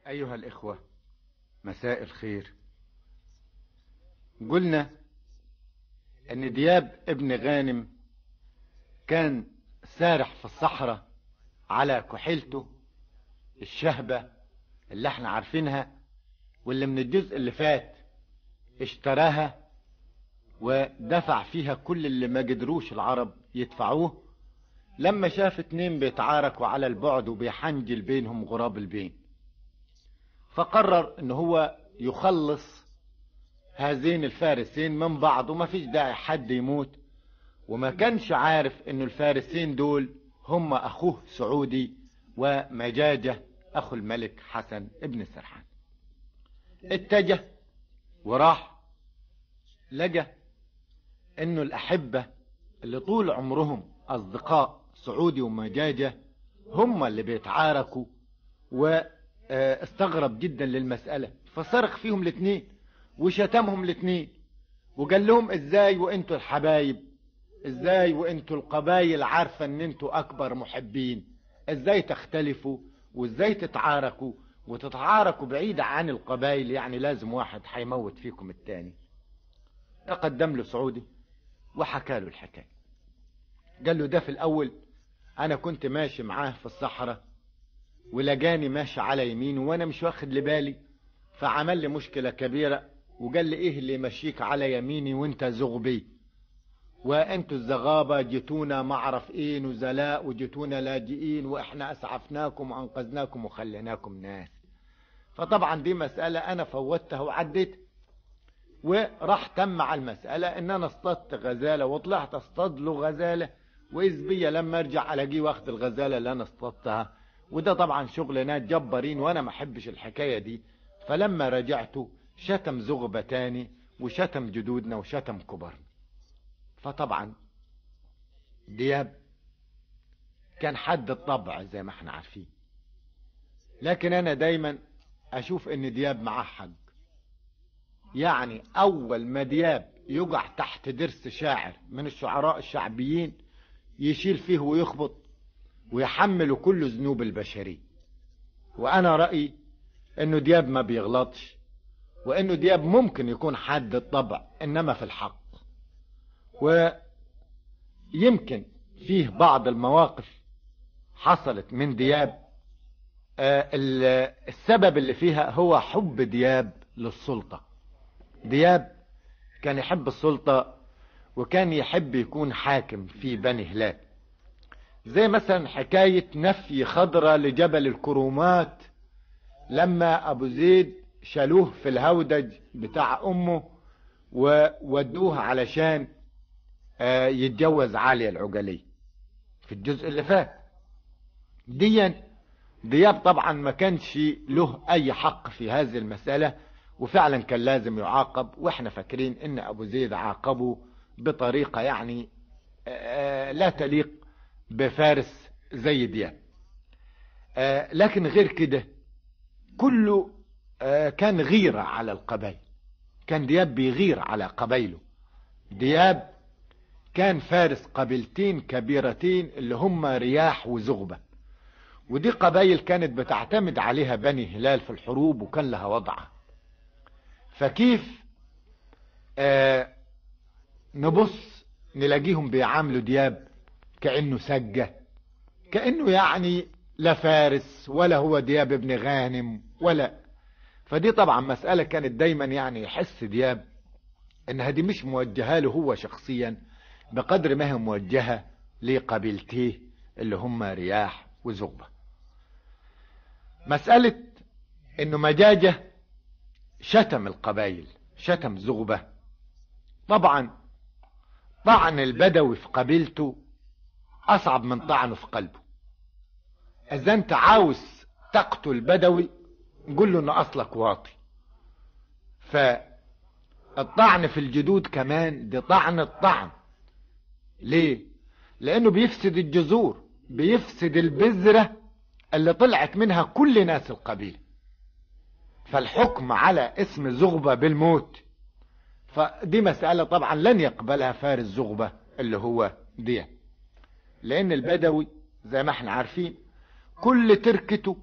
أيها الإخوة مساء الخير قلنا أن دياب ابن غانم كان سارح في الصحراء على كحيلته الشهبة اللي احنا عارفينها واللي من الجزء اللي فات اشتراها ودفع فيها كل اللي ما قدروش العرب يدفعوه لما شاف اتنين بيتعاركوا على البعد وبيحنجل بينهم غراب البين فقرر ان هو يخلص هذين الفارسين من بعض وما فيش داعي حد يموت وما كانش عارف ان الفارسين دول هم اخوه سعودي ومجاجة اخو الملك حسن ابن سرحان اتجه وراح لقى انه الاحبة اللي طول عمرهم اصدقاء سعودي ومجاجة هم اللي بيتعاركوا واستغرب جدا للمسألة فصرخ فيهم الاثنين وشتمهم الاثنين وقال لهم ازاي وانتوا الحبايب ازاي وانتوا القبايل عارفة ان انتوا اكبر محبين ازاي تختلفوا وازاي تتعاركوا وتتعاركوا بعيد عن القبائل يعني لازم واحد هيموت فيكم التاني تقدم له سعودي وحكى له الحكاية قال له ده في الاول انا كنت ماشي معاه في الصحراء ولقاني ماشي على يمينه وانا مش واخد لبالي فعمل لي مشكلة كبيرة وقال لي ايه اللي يمشيك على يميني وانت زغبي وانتوا الزغابة جيتونا معرف ايه نزلاء وجيتونا لاجئين واحنا اسعفناكم وانقذناكم وخليناكم ناس فطبعا دي مسألة انا فوتها وعديت وراح تم على المسألة ان انا اصطدت غزالة وطلعت اصطاد له غزالة واذ بيا لما ارجع الاقيه واخد الغزالة اللي انا اصطدتها وده طبعا شغل ناس جبارين وانا ما احبش الحكاية دي فلما رجعته شتم زغبة تاني وشتم جدودنا وشتم كبرنا فطبعا دياب كان حد الطبع زي ما احنا عارفين لكن انا دايما اشوف ان دياب معاه حق يعني اول ما دياب يقع تحت درس شاعر من الشعراء الشعبيين يشيل فيه ويخبط ويحمل كل ذنوب البشرية وانا رأيي انه دياب ما بيغلطش وانه دياب ممكن يكون حد الطبع انما في الحق ويمكن فيه بعض المواقف حصلت من دياب السبب اللي فيها هو حب دياب للسلطة دياب كان يحب السلطة وكان يحب يكون حاكم في بني هلال زي مثلا حكاية نفي خضرة لجبل الكرومات لما ابو زيد شالوه في الهودج بتاع امه وودوه علشان يتجوز عالية العجلية في الجزء اللي فات ديا دياب طبعا ما كانش له اي حق في هذه المسألة وفعلا كان لازم يعاقب واحنا فاكرين ان ابو زيد عاقبه بطريقة يعني لا تليق بفارس زي دياب لكن غير كده كله كان غيرة على القبائل كان دياب بيغير على قبائله دياب كان فارس قبيلتين كبيرتين اللي هم رياح وزغبة ودي قبائل كانت بتعتمد عليها بني هلال في الحروب وكان لها وضعها فكيف آه نبص نلاقيهم بيعاملوا دياب كأنه سجة كأنه يعني لا فارس ولا هو دياب ابن غانم ولا فدي طبعا مسألة كانت دايما يعني يحس دياب انها دي مش موجهة له هو شخصيا بقدر ما هي موجهة لقبيلتيه اللي هم رياح وزغبة مسألة انه مجاجة شتم القبائل شتم زغبة طبعا طعن البدوي في قبيلته اصعب من طعنه في قلبه اذا انت عاوز تقتل بدوي قول له ان اصلك واطي فالطعن في الجدود كمان دي طعن الطعن ليه لانه بيفسد الجذور بيفسد البذرة اللي طلعت منها كل ناس القبيلة فالحكم على اسم زغبة بالموت فدي مسألة طبعا لن يقبلها فارس زغبة اللي هو دي لان البدوي زي ما احنا عارفين كل تركته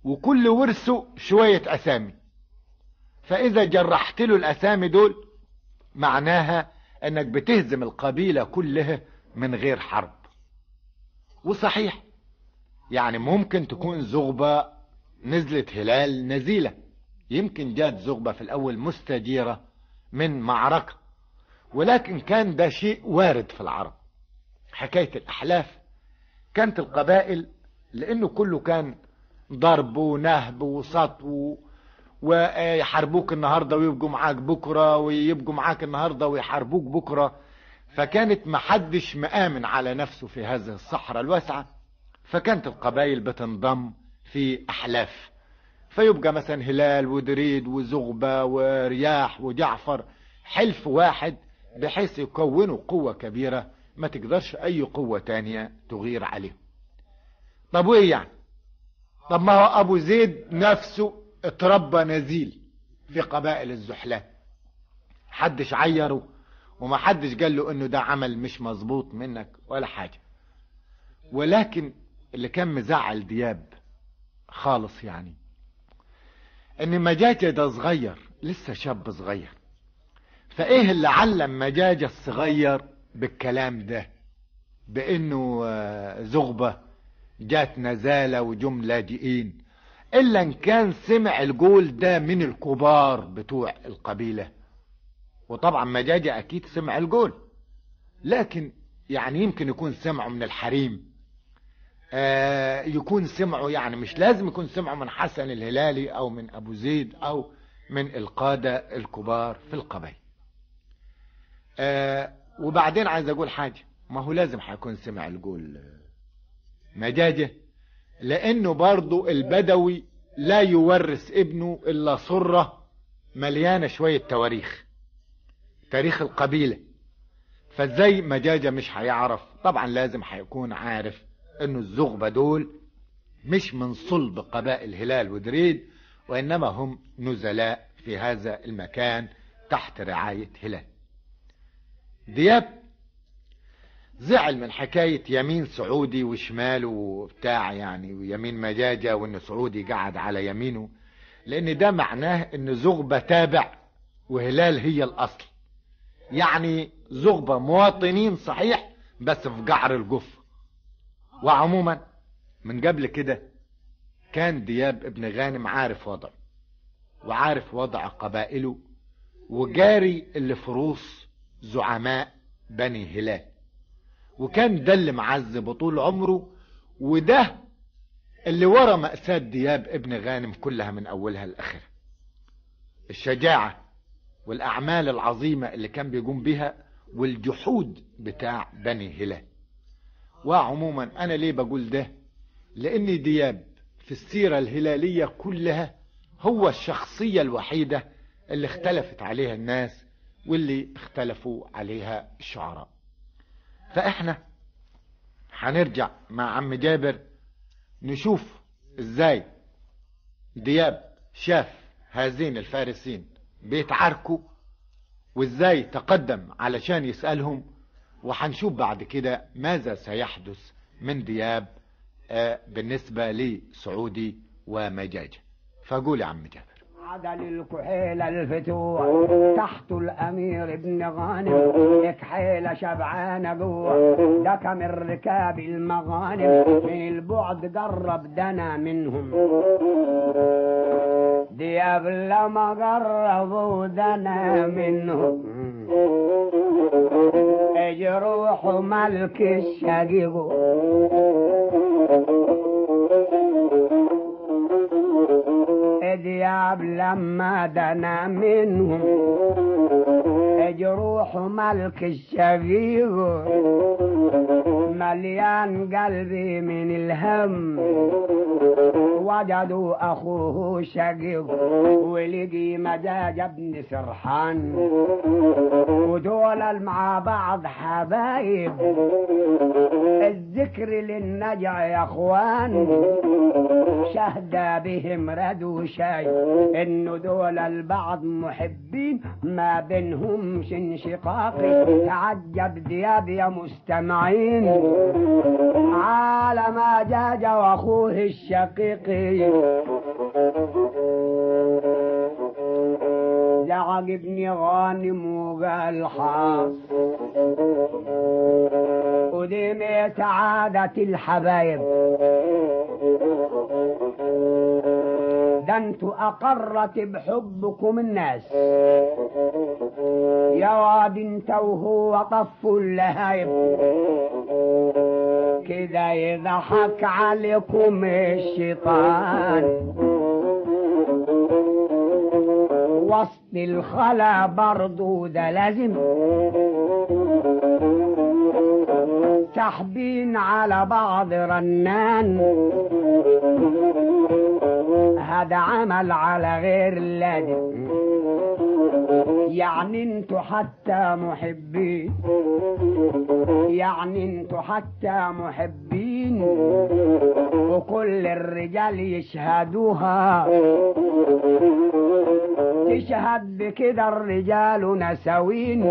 وكل ورثه شوية أسامي فإذا جرحت له الأسامي دول معناها أنك بتهزم القبيلة كلها من غير حرب وصحيح يعني ممكن تكون زغبة نزلت هلال نزيلة يمكن جات زغبة في الأول مستجيرة من معركة ولكن كان ده شيء وارد في العرب حكاية الأحلاف كانت القبائل لأنه كله كان ضرب ونهب وسطو ويحاربوك النهاردة ويبقوا معاك بكرة ويبقوا معاك النهاردة ويحاربوك بكرة فكانت محدش مآمن على نفسه في هذه الصحراء الواسعة فكانت القبائل بتنضم في أحلاف فيبقى مثلا هلال ودريد وزغبة ورياح وجعفر حلف واحد بحيث يكونوا قوة كبيرة ما تقدرش أي قوة تانية تغير عليهم طب وإيه يعني طب ما هو أبو زيد نفسه اتربى نزيل في قبائل الزحلان حدش عيره وما حدش قال له انه ده عمل مش مظبوط منك ولا حاجة ولكن اللي كان مزعل دياب خالص يعني ان مجاجة ده صغير لسه شاب صغير فايه اللي علم مجاجة الصغير بالكلام ده بانه زغبة جات نزالة وجم لاجئين الا ان كان سمع الجول ده من الكبار بتوع القبيلة وطبعا مجاجة اكيد سمع الجول لكن يعني يمكن يكون سمعه من الحريم آه يكون سمعه يعني مش لازم يكون سمعه من حسن الهلالي او من ابو زيد او من القادة الكبار في القبائل آه وبعدين عايز اقول حاجة ما هو لازم هيكون سمع الجول مجاجة لانه برضو البدوي لا يورث ابنه الا صرة مليانة شوية تواريخ تاريخ القبيلة فازاي مجاجة مش هيعرف طبعا لازم هيكون عارف انه الزغبة دول مش من صلب قبائل هلال ودريد وانما هم نزلاء في هذا المكان تحت رعاية هلال دياب زعل من حكاية يمين سعودي وشماله وبتاع يعني ويمين مجاجة وان سعودي قعد على يمينه لان ده معناه ان زغبة تابع وهلال هي الاصل يعني زغبة مواطنين صحيح بس في قعر الجف وعموما من قبل كده كان دياب ابن غانم عارف وضعه وعارف وضع قبائله وجاري اللي في روس زعماء بني هلال وكان ده اللي معذب طول عمره وده اللي ورا مأساة دياب ابن غانم كلها من أولها لآخرها الشجاعة والأعمال العظيمة اللي كان بيقوم بها والجحود بتاع بني هلال وعموما أنا ليه بقول ده لأن دياب في السيرة الهلالية كلها هو الشخصية الوحيدة اللي اختلفت عليها الناس واللي اختلفوا عليها الشعراء فاحنا هنرجع مع عم جابر نشوف ازاي دياب شاف هذين الفارسين بيتعاركوا وازاي تقدم علشان يسألهم وهنشوف بعد كده ماذا سيحدث من دياب بالنسبة لسعودي ومجاجة فقول يا عم جابر عدل الكحيل الفتوح تحت الامير ابن غانم كحيلة شبعانة جوه دكم الركاب المغانم من البعد قرب دنا منهم دياب لما قربوا دنا منهم اجروح ملك الشقيق دياب لما دنا منهم جروح ملك الشقيق مليان قلبي من الهم وجدوا اخوه شقيق ولقي مجاج ابن سرحان ودول مع بعض حبايب الذكر للنجع يا اخوان شهد بهم ردوا شاي انه دول البعض محبين ما بينهم انشقاق تعجب دياب يا مستمعين على ما جاج واخوه الشقيق الهلالي زعق ابن غانم وقال حاص ودي ميت عادة الحبايب ده انتوا اقرت بحبكم الناس يا واد انت وهو طفوا اللهايب كده يضحك عليكم الشيطان وسط الخلا برضو ده لازم ساحبين على بعض رنان هذا عمل على غير اللازم يعني انتوا حتى محبين يعني انتوا حتى محبين وكل الرجال يشهدوها تشهد بكده الرجال نسوين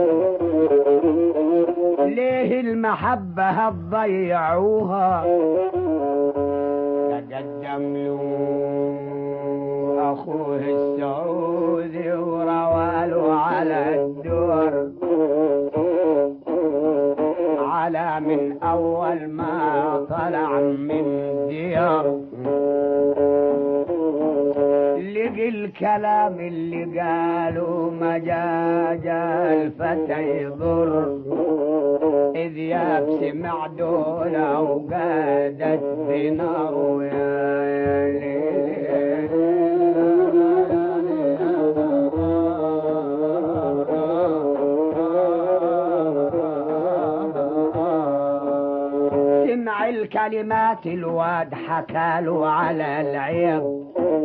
ليه المحبة هتضيعوها تقدم له أخوه السعودي وروالوا على الدور على من أول ما طلع من ديار لقي الكلام اللي قالوا مجاج الفتى يضر إذ ياب سمع دولة وقادت بنار يا سمع الكلمات الواد حكاله على العيب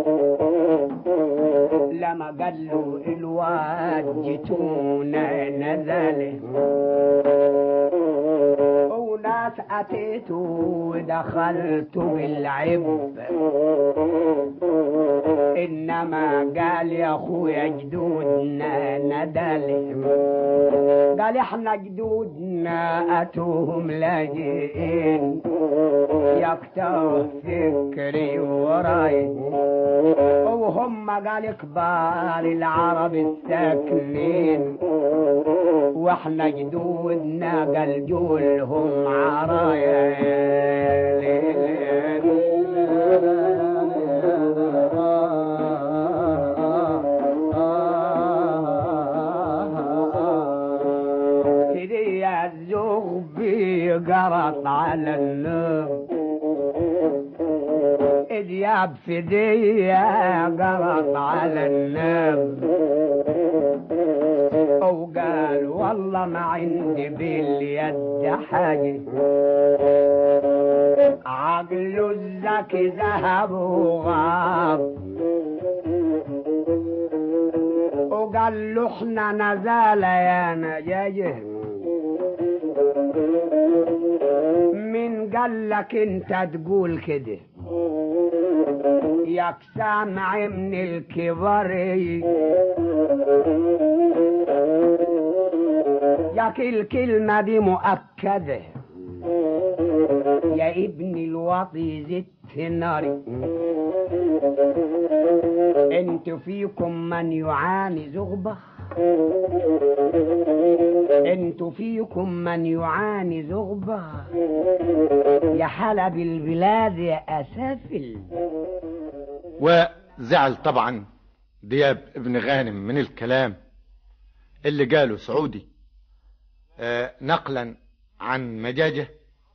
لما قال له الواد جيتونا نزل وناس اتيت ودخلت بالعب انما قال يا اخويا جدودنا ندل قال احنا جدودنا اتوهم لاجئين يكتب فكري وراي وهم قال كبار العرب الساكنين واحنا جدودنا قال جولهم عرايا كده يا الزغبي قرط على النوم دياب في ديا قرط على النب وقال والله ما عندي باليد حاجة عقله الذكي ذهب وغاب وقال له احنا نزال يا نجاجه من قال لك انت تقول كده ياك سامع من الكبر ياك الكلمة دي مؤكدة يا ابن الوطي زدت ناري انت فيكم من يعاني زغبة انت فيكم من يعاني زغبة يا حلب البلاد يا اسافل وزعل طبعا دياب ابن غانم من الكلام اللي قاله سعودي آه، نقلا عن مجاجه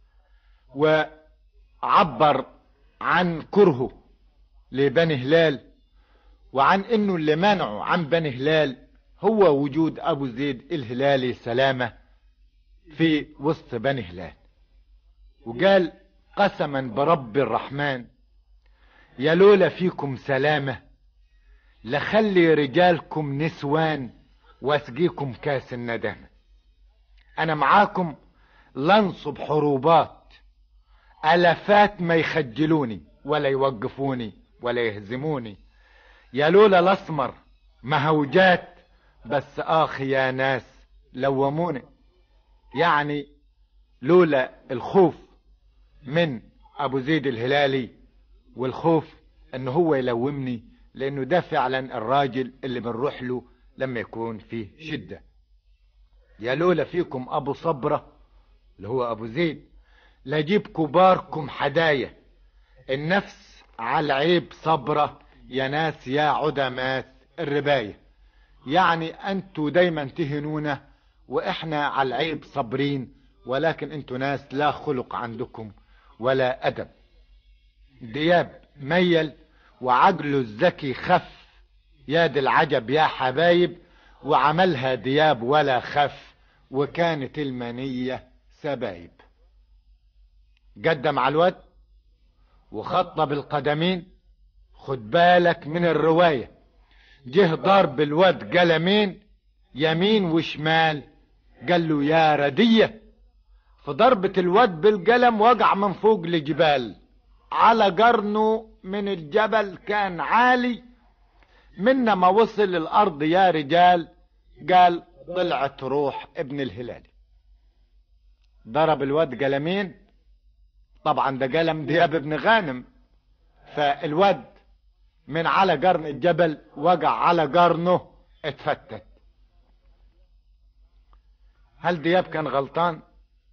وعبر عن كرهه لبني هلال وعن انه اللي منعه عن بني هلال هو وجود ابو زيد الهلالي سلامة في وسط بني هلال وقال قسما برب الرحمن يا لولا فيكم سلامة لخلي رجالكم نسوان واسقيكم كاس الندامة انا معاكم لنصب حروبات الافات ما يخجلوني ولا يوقفوني ولا يهزموني يا لولا الاسمر مهوجات بس اخ يا ناس لوموني يعني لولا الخوف من ابو زيد الهلالي والخوف ان هو يلومني لانه ده فعلا الراجل اللي بنروح له لما يكون فيه شدة يا لولا فيكم ابو صبرة اللي هو ابو زيد لاجيب كباركم حدايا النفس على عيب صبرة يا ناس يا عدمات الرباية يعني انتوا دايما تهنونا واحنا على العيب صابرين ولكن انتوا ناس لا خلق عندكم ولا ادب دياب ميل وعقله الذكي خف يا دي العجب يا حبايب وعملها دياب ولا خف وكانت المنية سبايب قدم على الواد وخطب القدمين خد بالك من الرواية جه ضرب الواد قلمين يمين وشمال قال له يا ردية في ضربة الواد بالقلم وقع من فوق لجبال على قرنه من الجبل كان عالي من ما وصل الأرض يا رجال قال طلعت روح ابن الهلال ضرب الواد قلمين طبعا ده قلم دياب ابن غانم فالواد من على قرن الجبل وقع على قرنه اتفتت هل دياب كان غلطان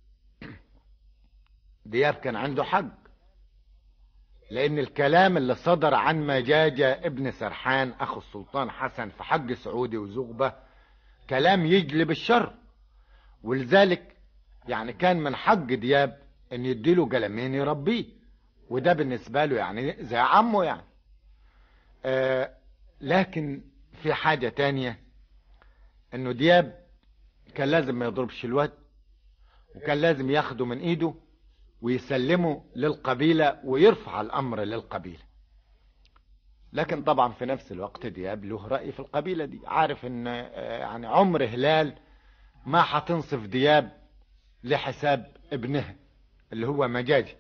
دياب كان عنده حق لان الكلام اللي صدر عن مجاجة ابن سرحان اخو السلطان حسن في حق سعودي وزغبة كلام يجلب الشر ولذلك يعني كان من حق دياب ان يديله قلمين يربيه وده بالنسبة له يعني زي عمه يعني آه لكن في حاجة تانية انه دياب كان لازم ما يضربش الواد وكان لازم ياخده من ايده ويسلمه للقبيلة ويرفع الامر للقبيلة لكن طبعا في نفس الوقت دياب له رأي في القبيلة دي عارف ان يعني عمر هلال ما هتنصف دياب لحساب ابنها اللي هو مجاجي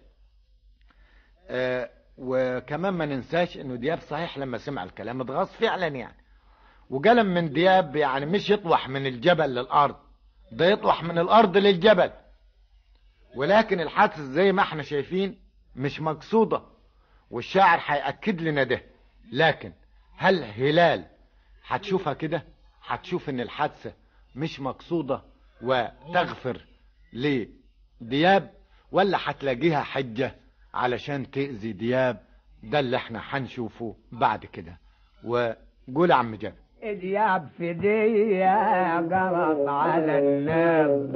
وكمان ما ننساش انه دياب صحيح لما سمع الكلام اتغاظ فعلا يعني وقلم من دياب يعني مش يطوح من الجبل للارض ده يطوح من الارض للجبل ولكن الحادث زي ما احنا شايفين مش مقصودة والشاعر هيأكد لنا ده لكن هل هلال هتشوفها كده هتشوف ان الحادثة مش مقصودة وتغفر لدياب ولا هتلاقيها حجة علشان تأذي دياب ده اللي احنا هنشوفه بعد كده وقول يا عم جابر دياب في ديا قرض على الناب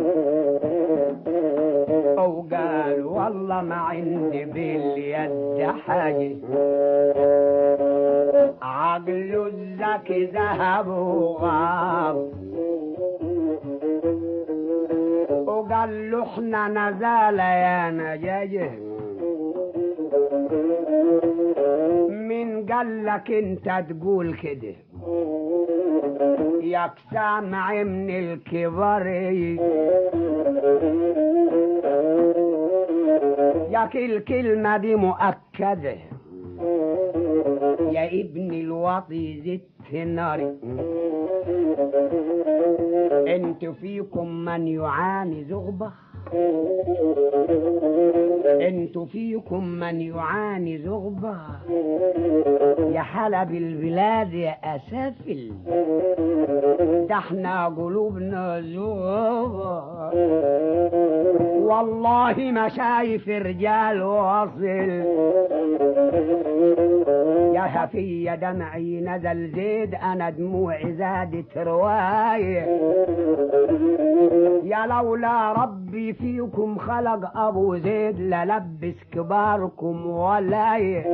وقال والله ما عندي باليد حاجة عقله الذكي ذهب وغاب وقال له احنا نزال يا نجاجه من قال لك انت تقول كده ياك سامع من الكبر ياك الكلمة دي مؤكدة يا ابن الوطي زدت ناري انت فيكم من يعاني زغبة انت فيكم من يعاني زغبة يا حلب البلاد يا اسافل ده احنا قلوبنا زغبة والله ما شايف رجال واصل يا هفية دمعي نزل زيد انا دموعي زادت رواية يا لولا ربي فيكم خلق ابو زيد للبس كباركم ولاية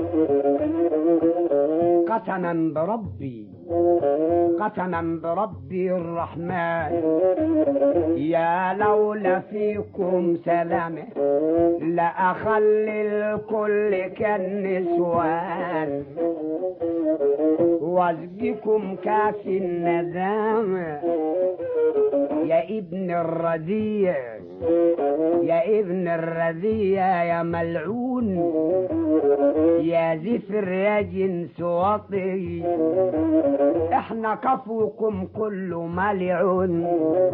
قسما بربي قسما بربي الرحمن يا لولا فيكم سلامة لأخلي الكل كالنسوان واسقكم كاس الندامة يا ابن الرديع يا ابن الرذية يا ملعون يا زفر يا جنس وطي احنا كفوكم كله ملعون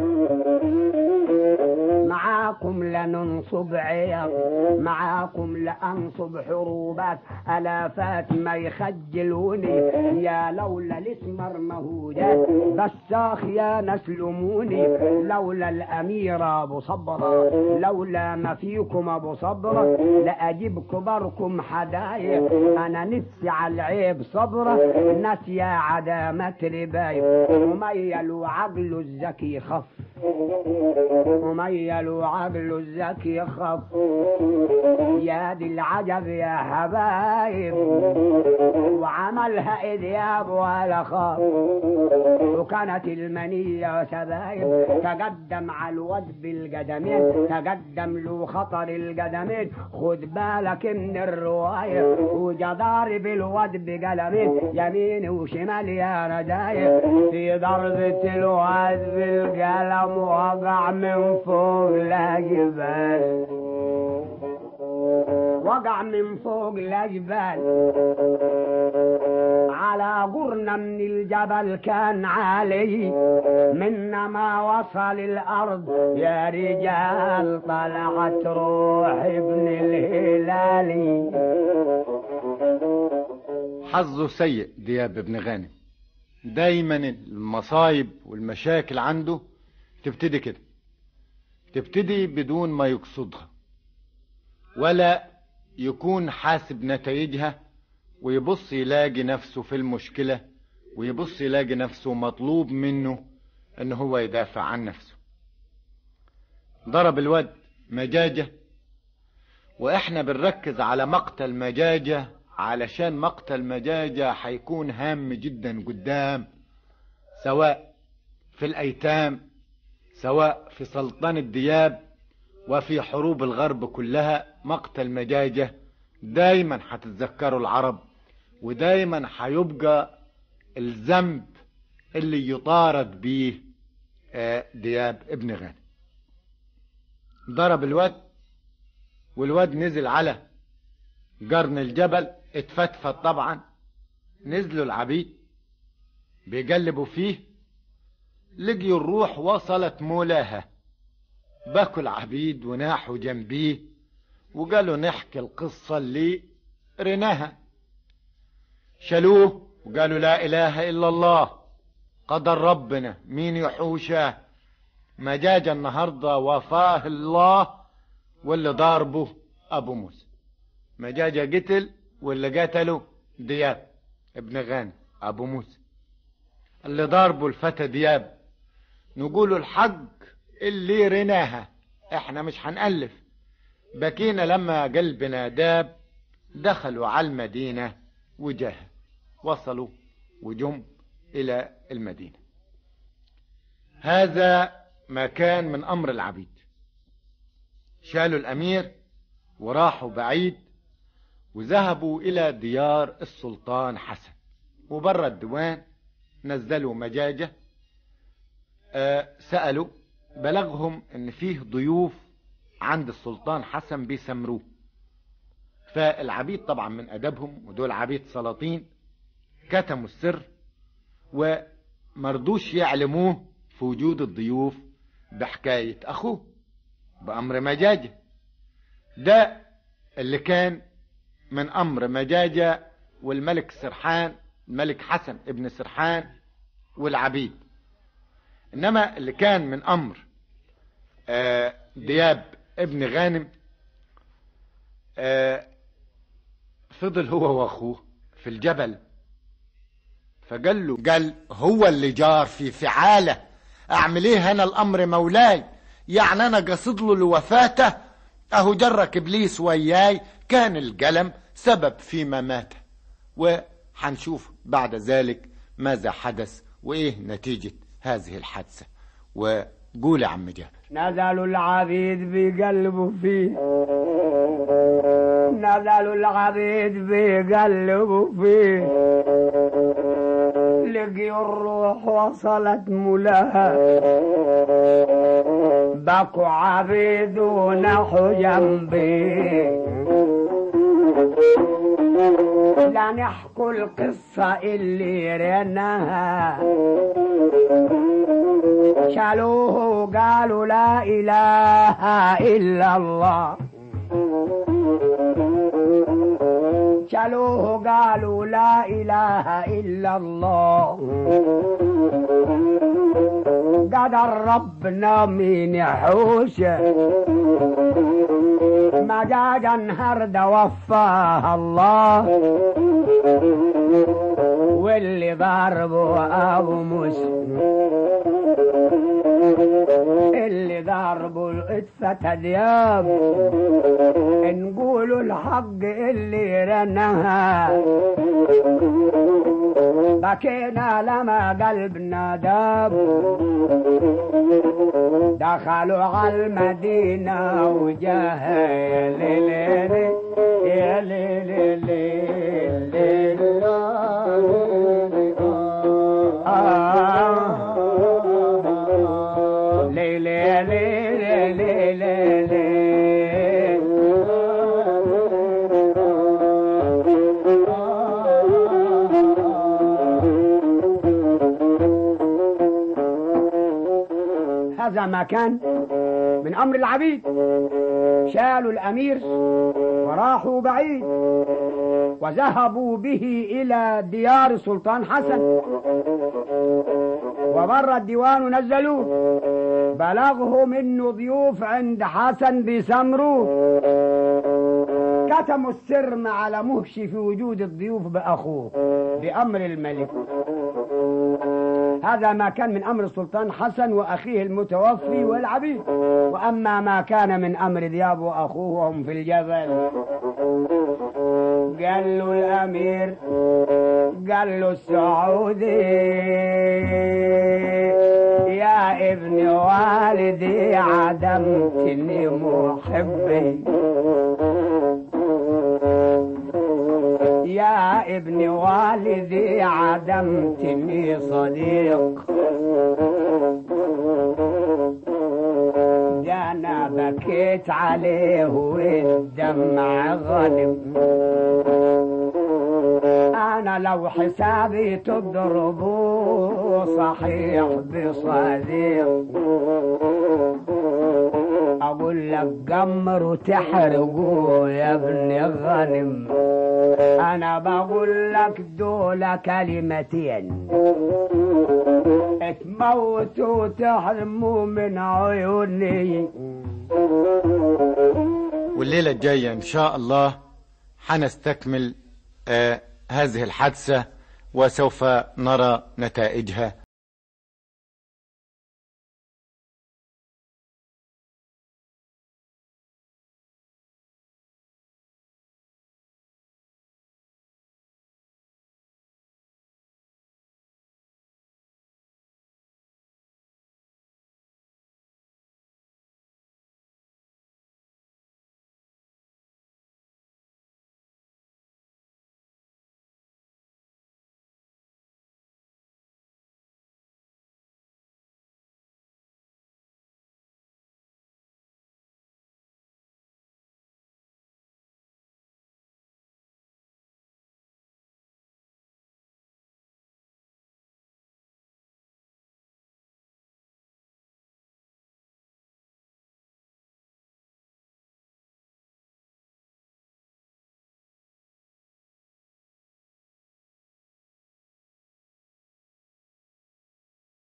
معاكم لننصب عيض معاكم لأنصب حروبات ألافات ما يخجلوني يا لولا الاسمر مهودات بساخ يا نسلموني لولا الأمير أبو صبرة لولا ما فيكم أبو صبرة لأجيب كبركم حدايق أنا نفسي على العيب صبرة ناس يا عدامة ربايب مميل وعقله الذكي خف مميل وعقله الذكي خف يا دي العجب يا حبايب وعملها إذياب ولا خاف وكانت المنية وسبايب تقدم على الواد بالقدمين تقدم له خطر القدمين خد بالك من الرواية وجدار بالواد بقلمين يمين وشمال يا ردايب في ضربة الواد بالقلم وقع من فوق الجبال وقع من فوق الجبال على قرن من الجبل كان عالي منا ما وصل الأرض يا رجال طلعت روح ابن الهلالي حظه سيء دياب بن غانم دايما المصايب والمشاكل عنده تبتدي كده تبتدي بدون ما يقصدها ولا يكون حاسب نتائجها ويبص يلاقي نفسه في المشكلة ويبص يلاقي نفسه مطلوب منه ان هو يدافع عن نفسه ضرب الواد مجاجة واحنا بنركز على مقتل مجاجة علشان مقتل مجاجة هيكون هام جدا قدام سواء في الايتام سواء في سلطنة دياب وفي حروب الغرب كلها مقتل مجاجة دايما هتتذكروا العرب ودايما هيبقى الذنب اللي يطارد بيه دياب ابن غانم ضرب الواد والواد نزل على قرن الجبل اتفتفت طبعا نزلوا العبيد بيقلبوا فيه لقيوا الروح وصلت مولاها بكوا العبيد وناحوا جنبيه وقالوا نحكي القصة اللي رناها شالوه وقالوا لا إله إلا الله قدر ربنا مين يحوشه مجاج النهاردة وفاه الله واللي ضاربه أبو موسى مجاجة قتل واللي قتله دياب ابن غانم أبو موسى اللي ضاربه الفتى دياب نقوله الحق اللي رناها احنا مش هنألف بكينا لما قلبنا داب دخلوا على المدينة وجاه وصلوا وجم إلى المدينة هذا ما كان من أمر العبيد شالوا الأمير وراحوا بعيد وذهبوا إلى ديار السلطان حسن وبره الديوان نزلوا مجاجة آه سألوا بلغهم ان فيه ضيوف عند السلطان حسن بيسمروه فالعبيد طبعا من ادبهم ودول عبيد سلاطين كتموا السر ومرضوش يعلموه في وجود الضيوف بحكاية اخوه بامر مجاجة ده اللي كان من امر مجاجة والملك سرحان الملك حسن ابن سرحان والعبيد انما اللي كان من امر آه دياب ابن غانم آه فضل هو واخوه في الجبل فقال له قال هو اللي جار في فعاله اعمل ايه انا الامر مولاي يعني انا قصد له لوفاته اهو جرك ابليس وياي كان القلم سبب فيما مات وحنشوف بعد ذلك ماذا حدث وايه نتيجه هذه الحادثة وقول يا عم جابر نزلوا العبيد بيقلبوا فيه نزلوا العبيد بيقلبوا فيه لقيوا الروح وصلت ملاها بكوا عبيد ونحوا جنبي لا نحكوا القصة اللي رناها شالوه قالوا لا إله إلا الله شالوه قالوا لا إله إلا الله قدر ربنا من يحوشه مجاجا هرد وفاها الله واللي ضربه ابو مسلم اللي ضربه اتفتى دياب نقولوا الحق اللي رنها بكينا لما قلبنا داب دخلوا على المدينة وجاه يا ليلي يا ليلي ليلي ليلي ليلي ليلي هذا ما كان من امر العبيد شالوا الامير وراحوا بعيد وذهبوا به الى ديار السلطان حسن وبر الديوان نزلوه بلغهم انه ضيوف عند حسن بيسمروه كتموا السر مع لمهش في وجود الضيوف باخوه بامر الملك هذا ما كان من امر السلطان حسن واخيه المتوفي والعبيد واما ما كان من امر دياب واخوه وهم في الجبل قال له الامير قال له السعودي يا ابن والدي عدمتني محبي يا ابن والدي عدمتني صديق ده انا بكيت عليه والدمع غنم انا لو حسابي تضربوا صحيح بصديق اقول لك قمر وتحرقوا يا ابن غنم انا بقول لك دول كلمتين تموتوا وتحرموا من عيوني والليلة الجاية إن شاء الله حنستكمل آه هذه الحادثة وسوف نرى نتائجها